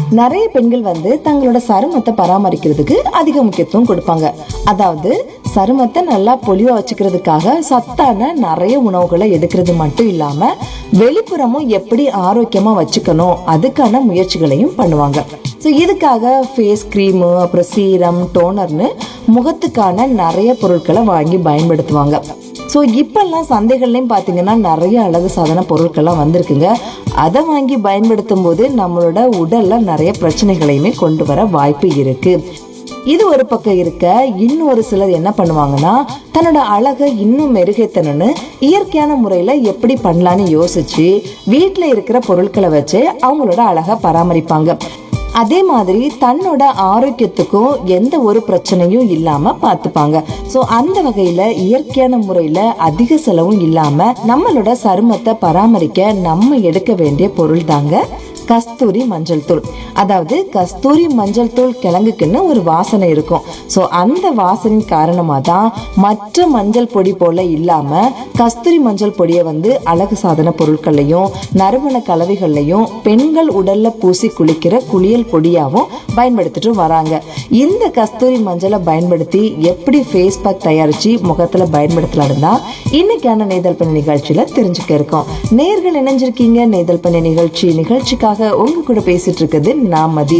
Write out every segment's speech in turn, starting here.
நிறைய பெண்கள் வந்து தங்களோட சருமத்தை பராமரிக்கிறதுக்கு அதிக முக்கியத்துவம் கொடுப்பாங்க அதாவது சருமத்தை நல்லா பொலிவா வச்சுக்கிறதுக்காக சத்தான நிறைய உணவுகளை எடுக்கிறது மட்டும் இல்லாம வெளிப்புறமும் எப்படி ஆரோக்கியமா வச்சுக்கணும் அதுக்கான முயற்சிகளையும் பண்ணுவாங்க ஸோ இதுக்காக ஃபேஸ் க்ரீமு அப்புறம் சீரம் டோனர்னு முகத்துக்கான நிறைய பொருட்களை வாங்கி பயன்படுத்துவாங்க ஸோ இப்பெல்லாம் சந்தைகள்லையும் பார்த்தீங்கன்னா நிறைய அழகு சாதன பொருட்கள்லாம் வந்திருக்குங்க அதை வாங்கி பயன்படுத்தும் போது நம்மளோட உடல்ல நிறைய பிரச்சனைகளையுமே கொண்டு வர வாய்ப்பு இருக்கு இது ஒரு பக்கம் இருக்க இன்னொரு சிலர் என்ன பண்ணுவாங்கன்னா தன்னோட அழகை இன்னும் மெருகேத்தணும்னு இயற்கையான முறையில எப்படி பண்ணலான்னு யோசிச்சு வீட்டில் இருக்கிற பொருட்களை வச்சு அவங்களோட அழகை பராமரிப்பாங்க அதே மாதிரி தன்னோட ஆரோக்கியத்துக்கும் எந்த ஒரு பிரச்சனையும் இல்லாம பார்த்துப்பாங்க ஸோ அந்த வகையில இயற்கையான முறையில அதிக செலவும் இல்லாம நம்மளோட சருமத்தை பராமரிக்க நம்ம எடுக்க வேண்டிய பொருள் தாங்க கஸ்தூரி மஞ்சள் தூள் அதாவது கஸ்தூரி மஞ்சள் தூள் கிழங்குக்குன்னு ஒரு வாசனை இருக்கும் ஸோ அந்த வாசனையின் காரணமாக தான் மற்ற மஞ்சள் பொடி போல இல்லாம கஸ்தூரி மஞ்சள் பொடியை வந்து அழகு சாதன பொருட்கள்லையும் நறுமண கலவைகள்லையும் பெண்கள் உடல்ல பூசி குளிக்கிற குளியல் பொடியாவும் பயன்படுத்திட்டு வராங்க இந்த கஸ்தூரி மஞ்சளை பயன்படுத்தி எப்படி ஃபேஸ் பேக் தயாரிச்சு முகத்துல பயன்படுத்தலாம் தான் இன்னைக்கான நேதல் பண்ண நிகழ்ச்சியில தெரிஞ்சுக்க இருக்கோம் நேர்கள் இணைஞ்சிருக்கீங்க நேதல் பண்ண நிகழ்ச்சி நிகழ்ச்சிக்காக உங்க கூட பேசிட்டு இருக்குது நான் மதி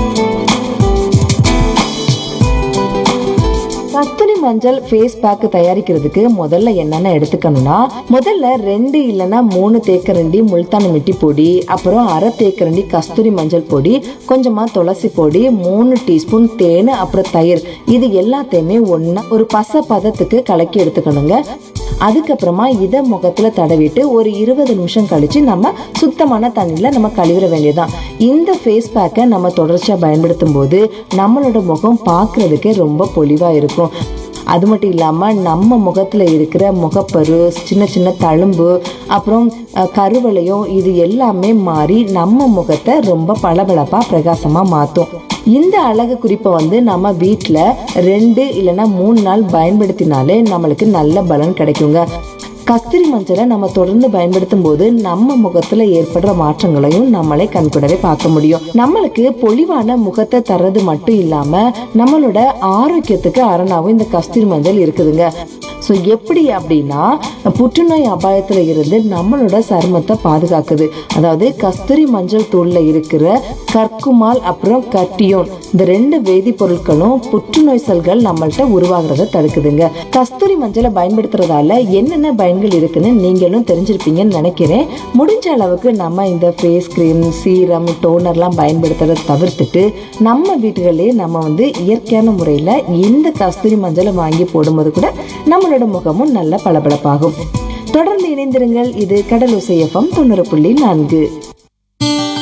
கஸ்தூரி மஞ்சள் ஃபேஸ் பேக் தயாரிக்கிறதுக்கு முதல்ல என்னென்ன எடுத்துக்கணும்னா முதல்ல ரெண்டு இல்லைன்னா மூணு தேக்கரண்டி முல்தானி மிட்டி பொடி அப்புறம் அரை தேக்கரண்டி கஸ்தூரி மஞ்சள் பொடி கொஞ்சமா துளசி பொடி மூணு டீஸ்பூன் தேன் அப்புறம் தயிர் இது எல்லாத்தையுமே ஒண்ணா ஒரு பச பதத்துக்கு கலக்கி எடுத்துக்கணுங்க அதுக்கப்புறமா இதை முகத்துல தடவிட்டு ஒரு இருபது நிமிஷம் கழிச்சு நம்ம சுத்தமான தண்ணியில நம்ம கழுவிட வேண்டியதுதான் இந்த ஃபேஸ் பேக்கை நம்ம தொடர்ச்சியா பயன்படுத்தும் போது நம்மளோட முகம் பார்க்கிறதுக்கே ரொம்ப பொலிவா இருக்கும் அது மட்டும் இல்லாமல் நம்ம முகத்தில் இருக்கிற முகப்பரு சின்ன சின்ன தழும்பு அப்புறம் அஹ், கருவளையம் இது எல்லாமே மாறி நம்ம முகத்தை ரொம்ப பளபளப்பாக பிரகாசமாக மாற்றும் இந்த அழகு குறிப்பை வந்து நம்ம வீட்டில் ரெண்டு இல்லைன்னா மூணு நாள் பயன்படுத்தினாலே நம்மளுக்கு நல்ல பலன் கிடைக்குங்க கஸ்தூரி மஞ்சளை நம்ம தொடர்ந்து பயன்படுத்தும் போது நம்ம முகத்துல ஏற்படுற மாற்றங்களையும் நம்மளே கண்கூடவே பார்க்க முடியும் நம்மளுக்கு பொலிவான முகத்தை தர்றது மட்டும் இல்லாம நம்மளோட ஆரோக்கியத்துக்கு அரணாவும் இந்த கஸ்தூரி மஞ்சள் இருக்குதுங்க ஸோ எப்படி அப்படின்னா புற்றுநோய் அபாயத்துல இருந்து நம்மளோட சருமத்தை பாதுகாக்குது அதாவது கஸ்தூரி மஞ்சள் தூள்ல இருக்கிற கற்குமால் அப்புறம் கட்டியோன் இந்த ரெண்டு வேதிப்பொருட்களும் புற்றுநோய் செல்கள் நம்மள்ட்ட உருவாகிறத தடுக்குதுங்க கஸ்தூரி மஞ்சளை பயன்படுத்துறதால என்னென்ன பயன்கள் இருக்குன்னு நீங்களும் தெரிஞ்சிருப்பீங்கன்னு நினைக்கிறேன் முடிஞ்ச அளவுக்கு நம்ம இந்த ஃபேஸ் கிரீம் சீரம் டோனர்லாம் பயன்படுத்துறத தவிர்த்துட்டு நம்ம வீட்டுகளிலே நம்ம வந்து இயற்கையான முறையில் இந்த கஸ்தூரி மஞ்சளை வாங்கி போடும்போது கூட நம்மளோட முகமும் நல்ல பளபளப்பாகும் தொடர்ந்து இணைந்திருங்கள் இது கடலோசை எஃப்எம் தொண்ணூறு புள்ளி நான்கு